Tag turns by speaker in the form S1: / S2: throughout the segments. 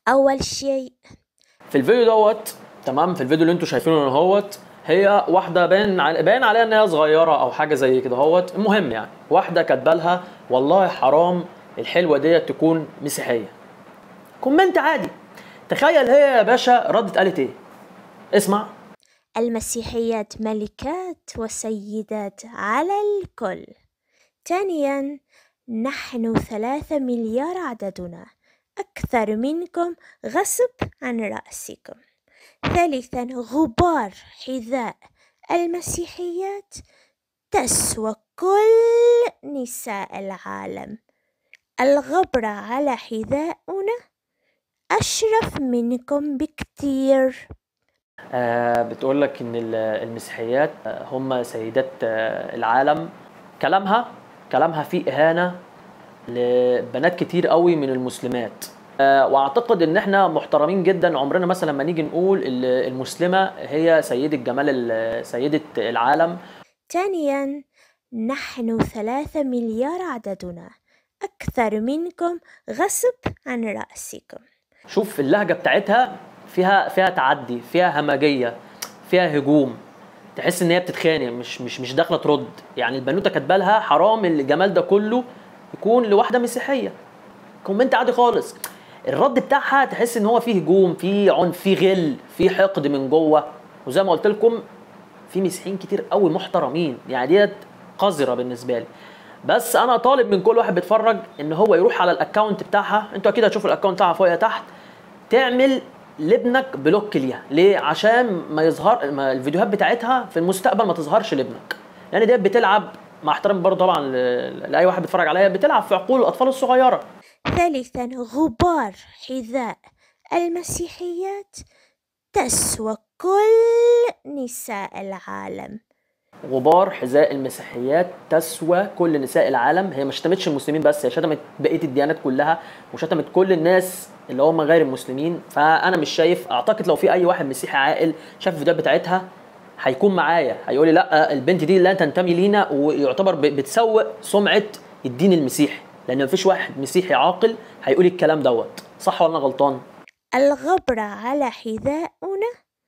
S1: أول شيء
S2: في الفيديو دوت تمام في الفيديو اللي انتوا شايفينه هنا هوت هي واحده باين عل- باين عليها ان هي صغيره او حاجه زي كده هوت المهم يعني واحده كاتبه لها والله حرام الحلوه ديت تكون مسيحيه كومنت عادي تخيل هي يا باشا ردت قالت ايه اسمع
S1: المسيحيات ملكات وسيدات على الكل ثانيا نحن ثلاثة مليار عددنا أكثر منكم غصب عن رأسكم ثالثا غبار حذاء المسيحيات تسوى كل نساء العالم الغبرة على حذاؤنا أشرف منكم بكتير
S2: آه بتقول لك ان ال- المسيحيات آه، هم سيدات آه، العالم كلامها كلامها فيه اهانه لبنات كتير قوي من المسلمات آه واعتقد ان احنا محترمين جدا عمرنا مثلا لما نيجي نقول ال- المسلمه هي سيده جمال ال- سيده العالم
S1: ثانيا نحن ثلاثة مليار عددنا أكثر منكم غصب عن رأسكم
S2: شوف اللهجه بتاعتها فيها فيها تعدي فيها همجيه فيها هجوم تحس ان هي بتتخانق مش مش مش داخله ترد يعني البنوته كاتبه لها حرام الجمال ده كله يكون لواحده مسيحيه كومنت عادي خالص الرد بتاعها تحس ان هو فيه هجوم فيه عنف فيه غل فيه حقد من جوه وزي ما قلت لكم في مسيحيين كتير قوي محترمين يعني ديت قذره بالنسبه لي بس انا طالب من كل واحد بيتفرج ان هو يروح على الاكونت بتاعها انتوا اكيد هتشوفوا الاكونت بتاعها فوق يا تحت تعمل لابنك بلوك ليها ليه عشان ما يظهر ما الفيديوهات بتاعتها في المستقبل ما تظهرش لابنك لان ديت بتلعب مع احترامي برضه طبعا ل- لاي واحد بيتفرج عليها بتلعب في عقول الاطفال الصغيره
S1: ثالثا غبار حذاء المسيحيات تسوى كل نساء العالم
S2: غبار حذاء المسيحيات تسوى كل نساء العالم هي ما شتمتش المسلمين بس هي شتمت بقيه الديانات كلها وشتمت كل الناس اللي هم غير المسلمين فانا مش شايف اعتقد لو في اي واحد مسيحي عاقل شاف الفيديوهات بتاعتها هيكون معايا هيقول لي لا البنت دي لا تنتمي لينا ويعتبر ب- بتسوق سمعه الدين المسيحي لان مفيش واحد مسيحي عاقل هيقول الكلام دوت صح ولا انا غلطان
S1: الغبرة على حذاؤنا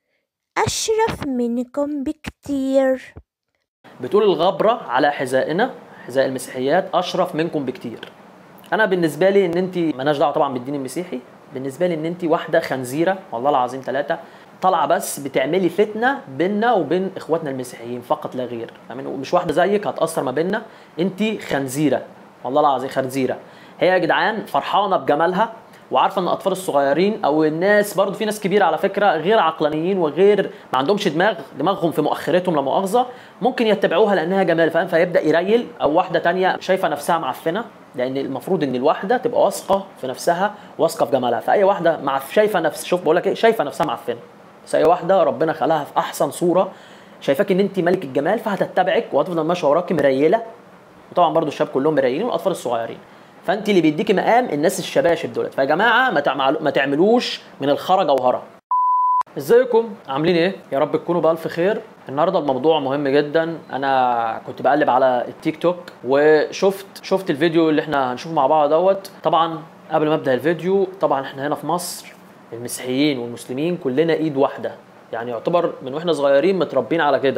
S1: أشرف منكم بكتير
S2: بتقول الغبرة على حذائنا حذاء المسيحيات أشرف منكم بكتير أنا بالنسبة لي إن أنت مالناش دعوة طبعا بالدين المسيحي بالنسبة لي إن أنت واحدة خنزيرة والله العظيم ثلاثة طالعة بس بتعملي فتنة بيننا وبين إخواتنا المسيحيين فقط لا غير فاهمين ومش واحدة زيك هتأثر ما بيننا أنت خنزيرة والله العظيم خنزيرة هي يا جدعان فرحانة بجمالها وعارفه ان الاطفال الصغيرين او الناس برضو في ناس كبيره على فكره غير عقلانيين وغير ما عندهمش دماغ دماغهم في مؤخرتهم لا مؤاخذه ممكن يتبعوها لانها جمال فاهم فيبدا يريل او واحده تانية شايفه نفسها معفنه لان المفروض ان الواحده تبقى واثقه في نفسها واثقه في جمالها فاي واحده مع شايفه نفس شوف بقول لك ايه شايفه نفسها معفنه بس اي واحده ربنا خلاها في احسن صوره شايفاك ان انت ملك الجمال فهتتبعك وهتفضل ماشيه وراكي مريله وطبعا برضو الشباب كلهم مريلين والاطفال الصغيرين فانت اللي بيديكي مقام الناس الشباشب دولت فيا جماعه ما تعملوا ما تعملوش من الخرا جوهره ازيكم عاملين ايه يا رب تكونوا بالف خير النهارده الموضوع مهم جدا انا كنت بقلب على التيك توك وشفت شفت الفيديو اللي احنا هنشوفه مع بعض دوت طبعا قبل ما ابدا الفيديو طبعا احنا هنا في مصر المسيحيين والمسلمين كلنا ايد واحده يعني يعتبر من واحنا صغيرين متربين على كده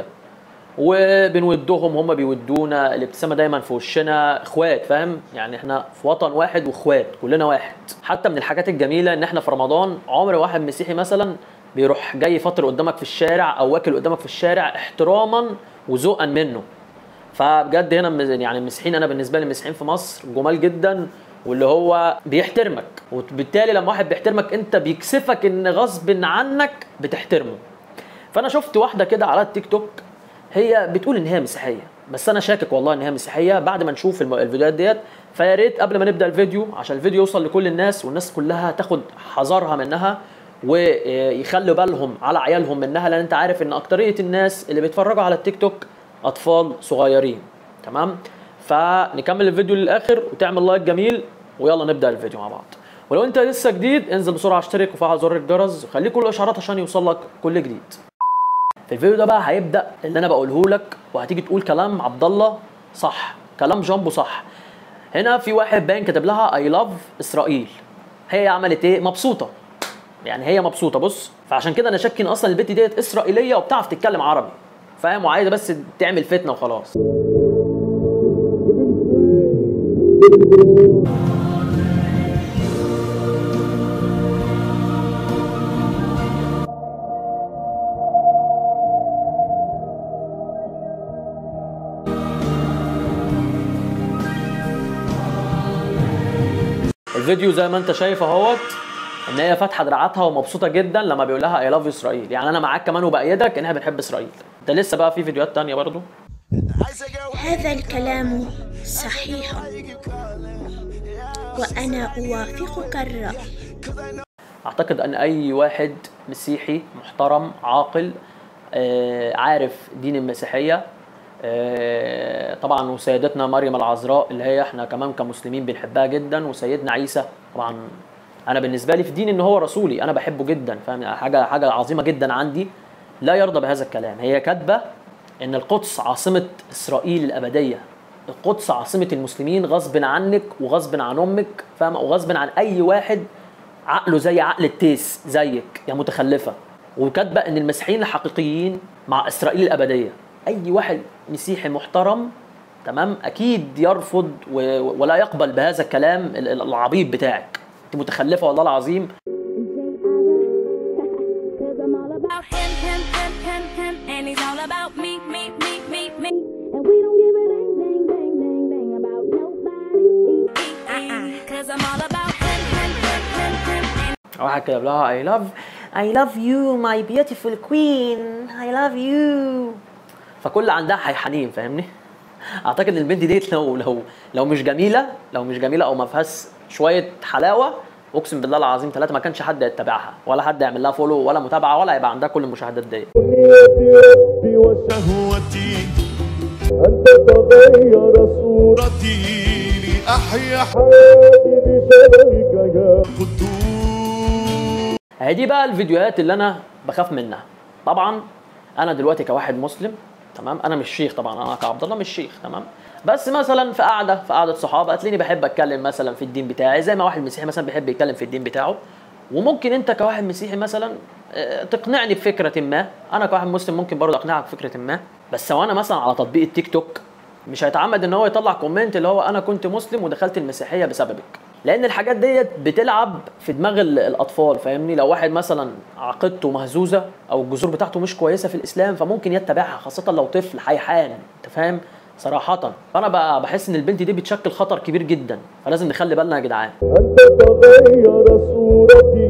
S2: وبنودهم هم بيودونا الابتسامه دايما في وشنا اخوات فاهم يعني احنا في وطن واحد واخوات كلنا واحد حتى من الحاجات الجميله ان احنا في رمضان عمر واحد مسيحي مثلا بيروح جاي فطر قدامك في الشارع او واكل قدامك في الشارع احتراما وذوقا منه فبجد هنا مز- يعني المسيحيين انا بالنسبه لي المسيحيين في مصر جمال جدا واللي هو بيحترمك وبالتالي لما واحد بيحترمك انت بيكسفك ان غصب عنك بتحترمه فانا شفت واحده كده على التيك توك هي بتقول ان هي مسيحيه بس انا شاكك والله ان هي مسيحيه بعد ما نشوف الم- الفيديوهات ديت فيا ريت قبل ما نبدا الفيديو عشان الفيديو يوصل لكل الناس والناس كلها تاخد حذرها منها ويخلوا بالهم على عيالهم منها لان انت عارف ان اكتريه الناس اللي بيتفرجوا على التيك توك اطفال صغيرين تمام فنكمل الفيديو للاخر وتعمل لايك جميل ويلا نبدا الفيديو مع بعض ولو انت لسه جديد انزل بسرعه اشترك وفعل زر الجرس وخليك كل الاشعارات عشان يوصل لك كل جديد في الفيديو ده بقى هيبدا اللي انا بقوله لك وهتيجي تقول كلام عبد الله صح كلام جامبو صح هنا في واحد باين كاتب لها اي لاف اسرائيل هي عملت ايه مبسوطه يعني هي مبسوطه بص فعشان كده انا شاك ان اصلا البت ديت اسرائيليه وبتعرف تتكلم عربي فاهم وعايزه بس تعمل فتنه وخلاص الفيديو زي ما انت شايف اهوت ان هي فاتحه دراعاتها ومبسوطه جدا لما بيقول لها اي لاف اسرائيل يعني انا معاك كمان وبأيدك ان احنا بنحب اسرائيل ده لسه بقى في فيديوهات تانية برضو
S1: هذا الكلام صحيح وأنا أوافقك الرأي
S2: اعتقد ان اي واحد مسيحي محترم عاقل آه، عارف دين المسيحيه آه، طبعا وسيدتنا مريم العذراء اللي هي احنا كمان كمسلمين بنحبها جدا وسيدنا عيسى طبعا انا بالنسبه لي في دين ان هو رسولي انا بحبه جدا فاهم حاجه حاجه عظيمه جدا عندي لا يرضى بهذا الكلام هي كاتبه ان القدس عاصمه اسرائيل الابديه القدس عاصمه المسلمين غصب عنك وغصب عن امك فاهم وغصب عن اي واحد عقله زي عقل التيس زيك يا متخلفه وكاتبه ان المسيحيين الحقيقيين مع اسرائيل الابديه اي واحد مسيحي محترم تمام اكيد يرفض و- ولا يقبل بهذا الكلام ال- ال- العبيط بتاعك انت متخلفه والله العظيم
S3: Cause I'm all about him, him, him, him, him, and he's all about me, me, me, me, me. And we don't give a dang, dang, dang, dang, dang about nobody. Uh-uh. Cause I'm all about him, him, him, him, him, and
S2: واحد كتب لها I love I love you my beautiful queen I love you فكل عندها حنين فاهمني اعتقد ان البنت ديت لو لو لو مش جميله لو مش جميله او ما فيهاش شويه حلاوه اقسم بالله العظيم ثلاثه ما كانش حد يتبعها ولا حد يعمل لها فولو ولا متابعه ولا يبقى عندها كل المشاهدات ديت
S4: نيتي ربي وشهوتي أن تتغير صورتي لأحيا حياتي بشبهك يا قدوس
S2: اهي دي بقى الفيديوهات اللي انا بخاف منها طبعا انا دلوقتي كواحد مسلم تمام انا مش شيخ طبعا انا كعبد الله مش شيخ تمام بس مثلا في قعده في قعده صحاب هتلاقيني بحب اتكلم مثلا في الدين بتاعي زي ما واحد مسيحي مثلا بيحب يتكلم في الدين بتاعه وممكن انت كواحد مسيحي مثلا آه، تقنعني بفكره ما انا كواحد مسلم ممكن برضه اقنعك بفكره ما بس لو انا مثلا على تطبيق التيك توك مش هيتعمد ان هو يطلع كومنت اللي هو انا كنت مسلم ودخلت المسيحيه بسببك لان الحاجات ديت بتلعب في دماغ ال- الاطفال فاهمني لو واحد مثلا عقيدته مهزوزه او الجذور بتاعته مش كويسه في الاسلام فممكن يتبعها خاصه لو طفل حيحان انت فاهم صراحة فأنا بقى بحس إن البنت دي بتشكل خطر كبير جدا فلازم نخلي بالنا يا جدعان
S4: أن تتغير صورتي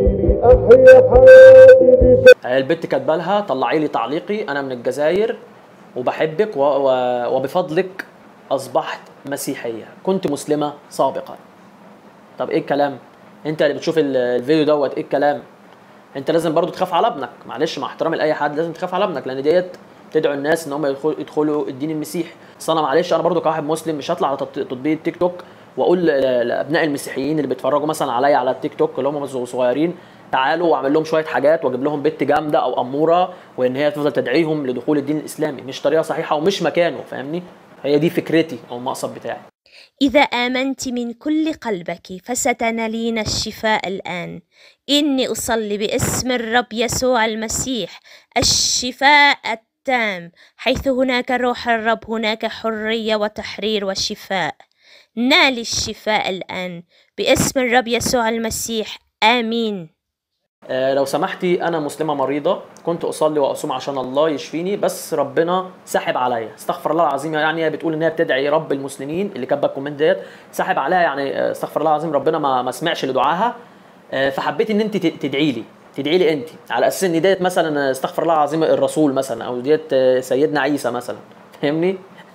S4: لأحيا حياتي بشبهك
S2: هي البت كاتبه لها طلعي لي تعليقي انا من الجزائر وبحبك و... و... وبفضلك اصبحت مسيحيه كنت مسلمه سابقا طب ايه الكلام انت اللي بتشوف ال- الفيديو دوت ايه الكلام انت لازم برضو تخاف على ابنك معلش مع احترامي لاي حد لازم تخاف على ابنك لان ديت تدعو الناس ان هم يدخلوا يدخلوا الدين المسيحي اصل انا معلش انا برضو كواحد مسلم مش هطلع على تط- تطبيق التيك توك واقول ل- لابناء المسيحيين اللي بيتفرجوا مثلا عليا على التيك توك اللي هم صغيرين تعالوا واعمل لهم شويه حاجات واجيب لهم بنت جامده او اموره وان هي تفضل تدعيهم لدخول الدين الاسلامي مش طريقه صحيحه ومش مكانه فاهمني هي دي فكرتي او المقصد بتاعي
S1: إذا آمنت من كل قلبك فستنالين الشفاء الآن إني أصلي باسم الرب يسوع المسيح الشفاء التام حيث هناك روح الرب هناك حرية وتحرير وشفاء نالي الشفاء الآن باسم الرب يسوع المسيح آمين
S2: آه، لو سمحتي انا مسلمه مريضه كنت اصلي واصوم عشان الله يشفيني بس ربنا سحب عليا استغفر الله العظيم يعني هي بتقول ان هي بتدعي رب المسلمين اللي كاتبه الكومنت ديت سحب عليها يعني آه، استغفر الله العظيم ربنا ما ما سمعش لدعاها آه، فحبيت ان انت ت- تدعي لي تدعي لي انت على اساس ان ديت مثلا آه، استغفر الله العظيم الرسول مثلا او ديت آه، سيدنا عيسى مثلا فاهمني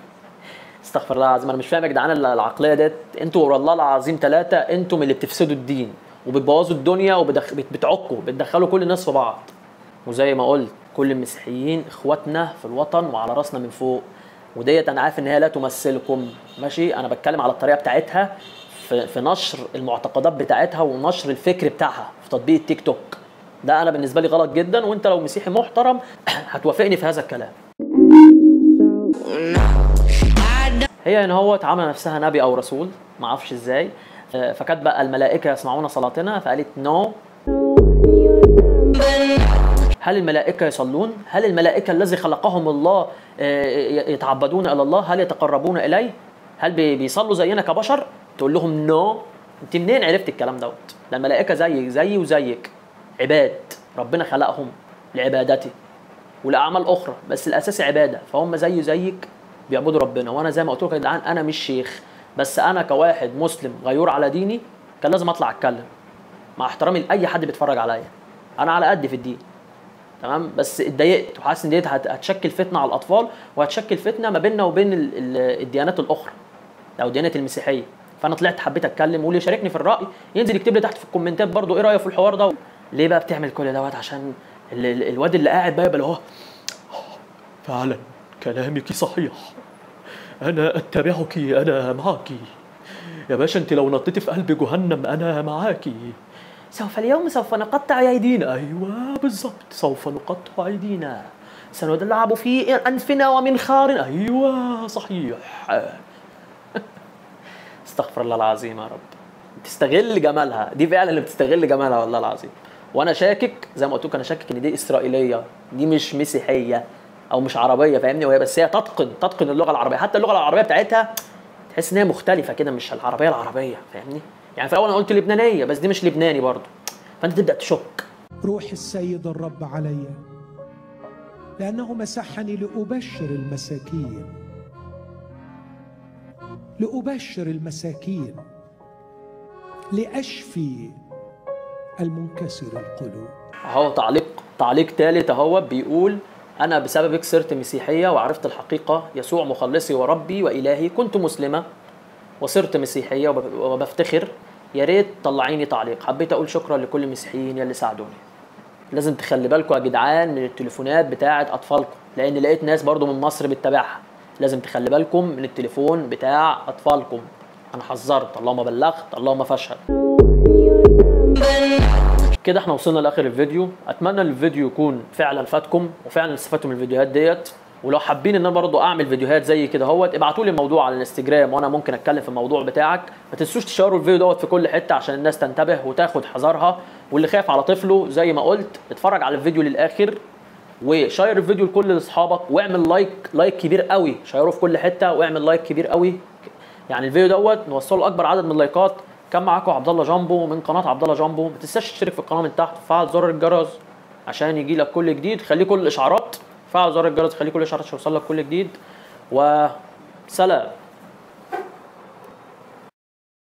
S2: استغفر الله العظيم انا مش فاهم يا جدعان العقليه ديت انتوا والله العظيم ثلاثه انتم اللي بتفسدوا الدين وبتبوظوا الدنيا وبتعكوا بتدخلوا كل الناس في بعض وزي ما قلت كل المسيحيين اخواتنا في الوطن وعلى راسنا من فوق وديت انا عارف ان هي لا تمثلكم ماشي انا بتكلم على الطريقه بتاعتها في, في نشر المعتقدات بتاعتها ونشر الفكر بتاعها في تطبيق التيك توك ده انا بالنسبه لي غلط جدا وانت لو مسيحي محترم هتوافقني في هذا الكلام هي ان هو عامله نفسها نبي او رسول ما اعرفش ازاي آه، فكاتبه الملائكه يسمعون صلاتنا فقالت نو هل الملائكة يصلون؟ هل الملائكة الذي خلقهم الله آه، يتعبدون إلى الله؟ هل يتقربون إليه؟ هل بي- بيصلوا زينا كبشر؟ تقول لهم نو انت منين عرفت الكلام دوت؟ ده الملائكة زيك زيي وزيك عباد ربنا خلقهم لعبادته ولاعمال اخرى بس الاساس عباده فهم زي زيك بيعبدوا ربنا وانا زي ما قلت لكم يا جدعان انا مش شيخ بس انا كواحد مسلم غيور على ديني كان لازم اطلع اتكلم مع احترامي لاي حد بيتفرج عليا انا على قد في الدين تمام بس اتضايقت وحاسس ان ديت هت- هتشكل فتنه على الاطفال وهتشكل فتنه ما بيننا وبين ال- ال- الديانات الاخرى او الديانات المسيحيه فانا طلعت حبيت اتكلم واللي يشاركني في الراي ينزل يكتب لي تحت في الكومنتات برضو ايه رايه في الحوار ده ليه بقى بتعمل كل دوت عشان ال- ال- الواد اللي قاعد بقى يبقى اللي هو فعلا كلامك صحيح انا اتبعك انا معك يا باشا انت لو نطيتي في قلب جهنم انا معاكي سوف اليوم سوف نقطع ايدينا ايوه بالظبط سوف نقطع ايدينا سندلعب في انفنا ومنخار ايوه صحيح استغفر الله العظيم يا رب تستغل جمالها دي فعلا اللي بتستغل جمالها والله العظيم وانا شاكك زي ما قلت لكم انا شاكك ان دي اسرائيليه دي مش مسيحيه او مش عربيه فاهمني وهي بس هي تتقن تتقن اللغه العربيه حتى اللغه العربيه بتاعتها تحس ان هي مختلفه كده مش العربيه العربيه فاهمني يعني في الاول انا قلت لبنانيه بس دي مش لبناني برضه فانت تبدا تشك
S5: روح السيد الرب علي لأنه مسحني لأبشر المساكين لأبشر المساكين لأشفي المنكسر القلوب
S2: اهو تعليق تعليق ثالث اهو بيقول انا بسببك صرت مسيحيه وعرفت الحقيقه يسوع مخلصي وربي والهي كنت مسلمه وصرت مسيحيه وب- وبفتخر يا ريت طلعيني تعليق حبيت اقول شكرا لكل المسيحيين يلي ساعدوني لازم تخلي بالكم يا جدعان من التليفونات بتاعه اطفالكم لان لقيت ناس برضو من مصر بتتابعها لازم تخلي بالكم من التليفون بتاع اطفالكم انا حذرت اللهم بلغت اللهم فاشهد كده احنا وصلنا لاخر الفيديو اتمنى الفيديو يكون فعلا فاتكم وفعلا استفدتوا من الفيديوهات ديت ولو حابين ان انا برضه اعمل فيديوهات زي كده اهوت ابعتوا لي الموضوع على الانستجرام وانا ممكن اتكلم في الموضوع بتاعك ما تنسوش تشيروا الفيديو دوت في كل حته عشان الناس تنتبه وتاخد حذرها واللي خايف على طفله زي ما قلت اتفرج على الفيديو للاخر وشير الفيديو لكل اصحابك واعمل لايك لايك كبير قوي شيره في كل حته واعمل لايك كبير قوي يعني الفيديو دوت نوصله لاكبر عدد من اللايكات كان معاكم عبد الله جامبو من قناه عبد الله جامبو ما تنساش تشترك في القناه من تحت وفعل زر الجرس عشان يجي لك كل جديد خليه كل الاشعارات فعل زر الجرس خليه كل الاشعارات عشان يوصل لك كل جديد وسلام